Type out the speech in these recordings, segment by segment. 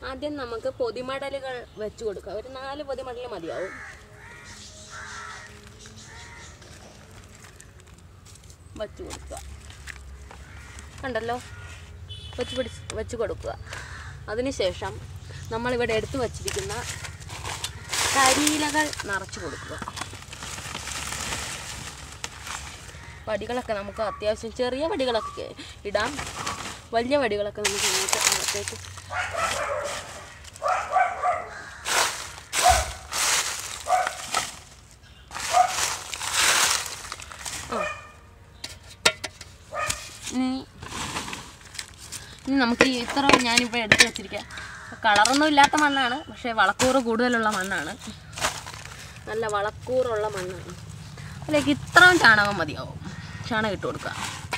ആദ്യം നമുക്ക് പൊതിമടലുകൾ വെച്ച് കൊടുക്കാം ഒരു നാല് പൊതിമടൽ മതിയാവും വച്ച് കൊടുക്കുക കണ്ടല്ലോ വെച്ച് പിടിച്ച് വെച്ച് കൊടുക്കുക അതിനുശേഷം നമ്മളിവിടെ എടുത്തു വച്ചിരിക്കുന്ന കരിയിലകൾ നിറച്ച് കൊടുക്കുക വടികളൊക്കെ നമുക്ക് അത്യാവശ്യം ചെറിയ വടികളൊക്കെ ഇടാം വലിയ വടികളൊക്കെ നമുക്ക് ഇങ്ങോട്ട് അകത്തേക്ക് ആ ഇനി ഇനി നമുക്ക് ഈ ഇത്ര ഞാനിപ്പോൾ എടുത്ത് വെച്ചിരിക്കാം കളറൊന്നും ഇല്ലാത്ത മണ്ണാണ് പക്ഷേ വളക്കൂറ് കൂടുതലുള്ള മണ്ണാണ് നല്ല വളക്കൂറുള്ള മണ്ണാണ് അതിലേക്ക് ഇത്രയും ചാണകം മതിയാവും ചാണകം ഇട്ട് കൊടുക്കുക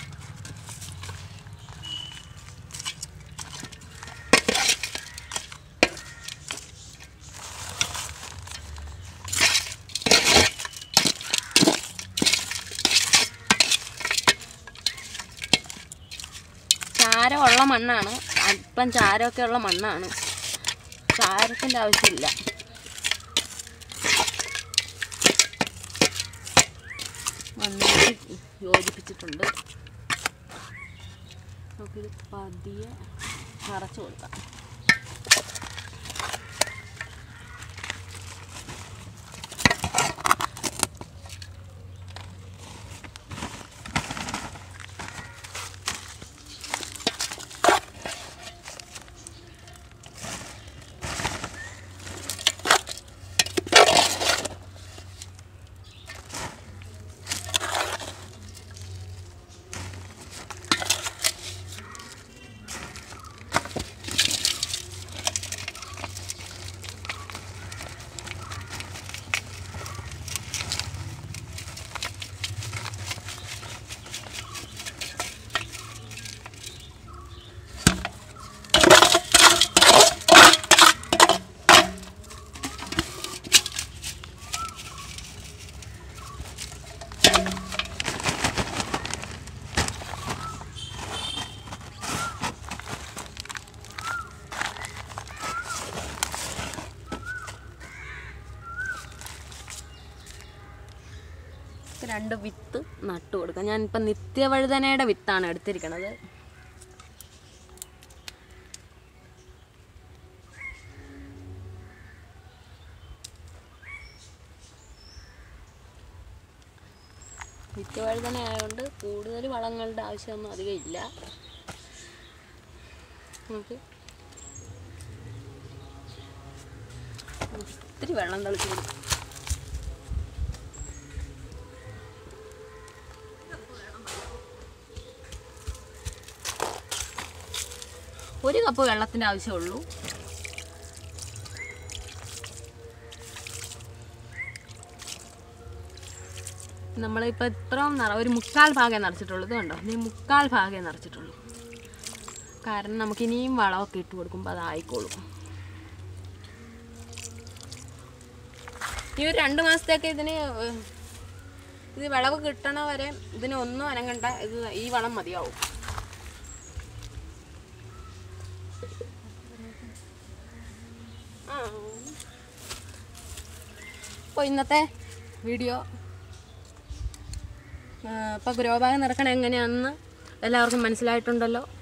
ചാരമുള്ള മണ്ണാണ് അല്പം ചാരമൊക്കെ ഉള്ള മണ്ണാണ് ചാരത്തിൻ്റെ ആവശ്യമില്ല മണ്ണിലേക്ക് യോജിപ്പിച്ചിട്ടുണ്ട് നമുക്കിത് പതിയെ നിറച്ച് കൊടുക്കാം രണ്ട് വിത്ത് നട്ടു കൊടുക്കാം ഞാനിപ്പോൾ നിത്യവഴുതനയുടെ വിത്താണ് എടുത്തിരിക്കണത് നിത്യവഴുതന ആയതുകൊണ്ട് കൂടുതൽ വളങ്ങളുടെ ആവശ്യമൊന്നും അധികം ഇല്ല നമുക്ക് ഒത്തിരി വെള്ളം തളിച്ച് കൊടുക്കാം ഒരു കപ്പ് വെള്ളത്തിൻ്റെ ആവശ്യമുള്ളൂ നമ്മളിപ്പോൾ ഇത്രയും നിറ ഒരു മുക്കാൽ ഭാഗമേ നിറച്ചിട്ടുള്ളൂ ഇത് കണ്ടോ നീ മുക്കാൽ ഭാഗമേ നിറച്ചിട്ടുള്ളൂ കാരണം നമുക്ക് ഇനിയും വളമൊക്കെ ഇട്ട് കൊടുക്കുമ്പോൾ അതായിക്കോളും ഈ ഒരു രണ്ട് മാസത്തേക്ക് ഇതിന് ഏഹ്, ഇത് വിളവ് കിട്ടണ വരെ ഇതിന് ഒന്നും അനങ്ങണ്ട ഇത് ഈ വളം മതിയാവും അപ്പോൾ ഇന്നത്തെ വീഡിയോ ഇപ്പോൾ ഗ്രോ ബാഗ് നിറക്കണം എങ്ങനെയാണെന്ന് എല്ലാവർക്കും മനസ്സിലായിട്ടുണ്ടല്ലോ